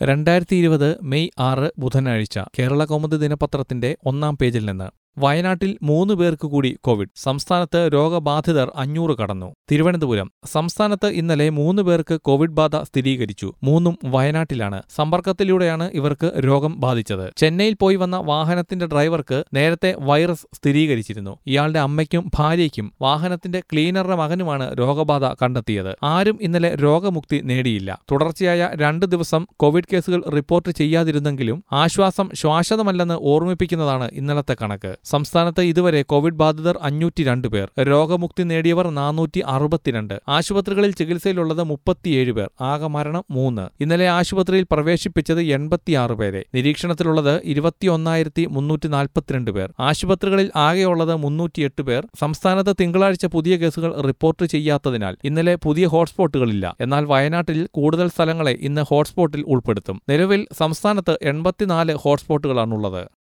രണ്ടായിരത്തി ഇരുപത് മെയ് ആറ് ബുധനാഴ്ച കേരള കൗമുദി ദിനപത്രത്തിന്റെ ഒന്നാം പേജിൽ നിന്ന് വയനാട്ടിൽ മൂന്ന് പേർക്ക് കൂടി കോവിഡ് സംസ്ഥാനത്ത് രോഗബാധിതർ അഞ്ഞൂറ് കടന്നു തിരുവനന്തപുരം സംസ്ഥാനത്ത് ഇന്നലെ മൂന്ന് പേർക്ക് കോവിഡ് ബാധ സ്ഥിരീകരിച്ചു മൂന്നും വയനാട്ടിലാണ് സമ്പർക്കത്തിലൂടെയാണ് ഇവർക്ക് രോഗം ബാധിച്ചത് ചെന്നൈയിൽ പോയി വന്ന വാഹനത്തിന്റെ ഡ്രൈവർക്ക് നേരത്തെ വൈറസ് സ്ഥിരീകരിച്ചിരുന്നു ഇയാളുടെ അമ്മയ്ക്കും ഭാര്യയ്ക്കും വാഹനത്തിന്റെ ക്ലീനറുടെ മകനുമാണ് രോഗബാധ കണ്ടെത്തിയത് ആരും ഇന്നലെ രോഗമുക്തി നേടിയില്ല തുടർച്ചയായ രണ്ട് ദിവസം കോവിഡ് കേസുകൾ റിപ്പോർട്ട് ചെയ്യാതിരുന്നെങ്കിലും ആശ്വാസം ശ്വാശ്വതമല്ലെന്ന് ഓർമ്മിപ്പിക്കുന്നതാണ് ഇന്നലത്തെ കണക്ക് സംസ്ഥാനത്ത് ഇതുവരെ കോവിഡ് ബാധിതർ അഞ്ഞൂറ്റി രണ്ട് പേർ രോഗമുക്തി നേടിയവർ നാനൂറ്റി അറുപത്തിരണ്ട് ആശുപത്രികളിൽ ചികിത്സയിലുള്ളത് മുപ്പത്തിയേഴ് പേർ ആകെ മരണം മൂന്ന് ഇന്നലെ ആശുപത്രിയിൽ പ്രവേശിപ്പിച്ചത് എൺപത്തിയാറ് പേരെ നിരീക്ഷണത്തിലുള്ളത് ഇരുപത്തിയൊന്നായിരത്തി മുന്നൂറ്റി നാൽപ്പത്തിരണ്ട് പേർ ആശുപത്രികളിൽ ആകെയുള്ളത് മുന്നൂറ്റിയെട്ട് പേർ സംസ്ഥാനത്ത് തിങ്കളാഴ്ച പുതിയ കേസുകൾ റിപ്പോർട്ട് ചെയ്യാത്തതിനാൽ ഇന്നലെ പുതിയ ഹോട്ട്സ്പോട്ടുകളില്ല എന്നാൽ വയനാട്ടിൽ കൂടുതൽ സ്ഥലങ്ങളെ ഇന്ന് ഹോട്ട്സ്പോട്ടിൽ ഉൾപ്പെടുത്തും നിലവിൽ സംസ്ഥാനത്ത് എൺപത്തിനാല് ഹോട്ട്സ്പോട്ടുകളാണുള്ളത്